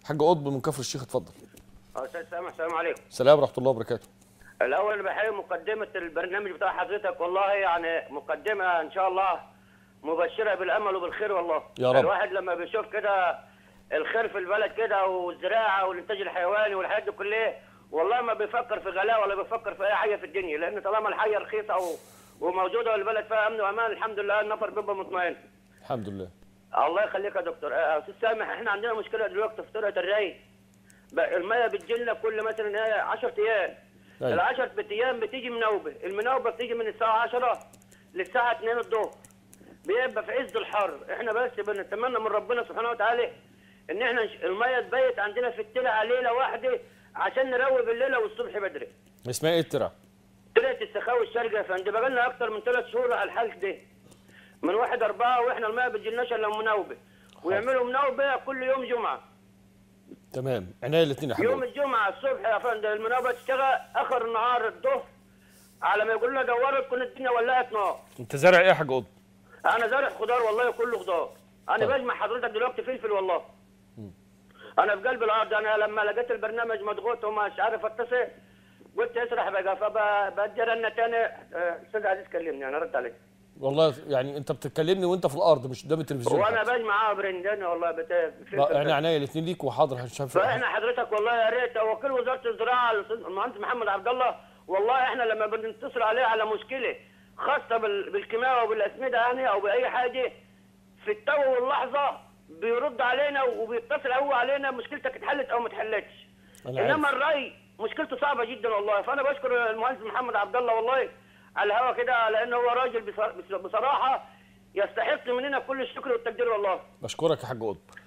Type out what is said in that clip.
حاج قطب من كفر الشيخ اتفضل استاذ سامح السلام عليكم سلام ورحمه الله وبركاته الاول انا بحيي مقدمه البرنامج بتاع حضرتك والله يعني مقدمه ان شاء الله مبشره بالامل وبالخير والله يا رب. الواحد لما بيشوف كده الخير في البلد كده والزراعه والانتاج الحيواني والحاجات دي كلها والله ما بيفكر في غلاء ولا بيفكر في اي حاجه في الدنيا لان طالما الحياه رخيصه و- وموجوده والبلد فيها امن وامان الحمد لله النفر بيبقى مطمئن الحمد لله الله يخليك يا دكتور آه، استاذ سامح احنا عندنا مشكله دلوقتي في طرقه الري بقى الميه بتجيلنا كل مثلا ايه 10 ايام أيوة. ال 10 ايام بتيجي منوبه المنوبه بتيجي من الساعه 10 للساعه 2 الظهر بيبقى في عز الحر احنا بس بنتمنى من ربنا سبحانه وتعالى ان احنا نش- الميه تبيت عندنا في الترعه ليله واحده عشان نروي بالليله والصبح بدري اسمها ايه الترع طلعت السخاوي الشرقي يا فندم بقى لنا اكتر من ثلاث شهور على الحال ده من واحد أربعة واحنا الماء بتجيلناش الا مناوبه ويعملوا مناوبه كل يوم جمعه تمام عينيا الاثنين يا حاج يوم قطب الجمعه الصبح يا فندم المناوبه تشتغل اخر النهار الظهر على ما يقولوا لنا دوروا تكون الدنيا ولعت نار انت زارع ايه يا حاج قطب انا زارع خضار والله كله خضار انا طيب. بجمع حضرتك دلوقتي فلفل والله انا في قلب الارض انا لما لقيت البرنامج مضغوط ومش عارف اتصل قلت اسرح بقى فبدي رنه تاني آه، استاذ عزيز كلمني انا رد عليك والله يعني انت بتتكلمني وانت في الارض مش قدام التلفزيون وانا حتى. بجمع اه برندانه والله بت... لا، يعني عينيا الاثنين ليك وحاضر هنشوف فاحنا حضرتك والله يا ريت وكيل وزاره الزراعه الأستاذ المهندس محمد عبد الله والله احنا لما بنتصل عليه على مشكله خاصه بال- بالكيماوي وبالاسمده يعني او باي حاجه في التو واللحظه بيرد علينا وبيتصل هو علينا مشكلتك اتحلت او ما اتحلتش أنا عارف. انما الري مشكلته صعبه جدا والله فانا بشكر المهندس محمد عبد الله والله على الهوا كده لانه هو راجل بص- بصراحه يستحق مننا كل الشكر والتقدير والله بشكرك يا حاج قطب